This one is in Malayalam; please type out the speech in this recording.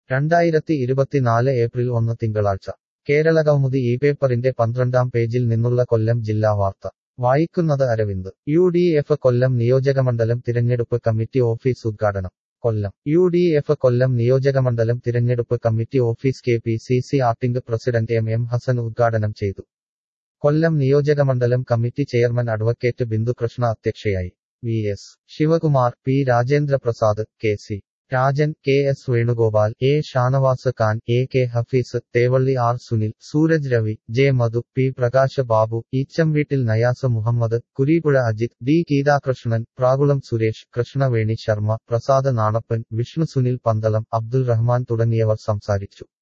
രണ്ടായിരത്തി ഇരുപത്തിനാല് ഏപ്രിൽ ഒന്ന് തിങ്കളാഴ്ച കേരളകൗമുദി ഈ പേപ്പറിന്റെ പന്ത്രണ്ടാം പേജിൽ നിന്നുള്ള കൊല്ലം ജില്ലാ വാർത്ത വായിക്കുന്നത് Aravind U D F Kollam നിയോജകമണ്ഡലം തിരഞ്ഞെടുപ്പ് കമ്മിറ്റി ഓഫീസ് ഉദ്ഘാടനം Kollam U D F Kollam നിയോജകമണ്ഡലം തിരഞ്ഞെടുപ്പ് committee office K P C C acting president M M Hassan ഉദ്ഘാടനം ചെയ്തു കൊല്ലം നിയോജകമണ്ഡലം കമ്മിറ്റി ചെയർമാൻ അഡ്വക്കേറ്റ് ബിന്ദുകൃഷ്ണ അധ്യക്ഷയായി V S Sivakumar P Rajendra Prasad K C Rajan K S Venugopal A Shanavas Khan A K Hafeez Thevally R Sunil Sooraj Ravi J Madhu P Prakash Babu ഈച്ചംവീട്ടിൽ Nayas Muhammad Kureepuzha Ajith D Geethakrishnan Prakulam Suresh Krishnaveni Sharma Prasad Nanappan Vishnu Sunil Pandalam Abdul Rahman തുടങ്ങിയവർ സംസാരിച്ചു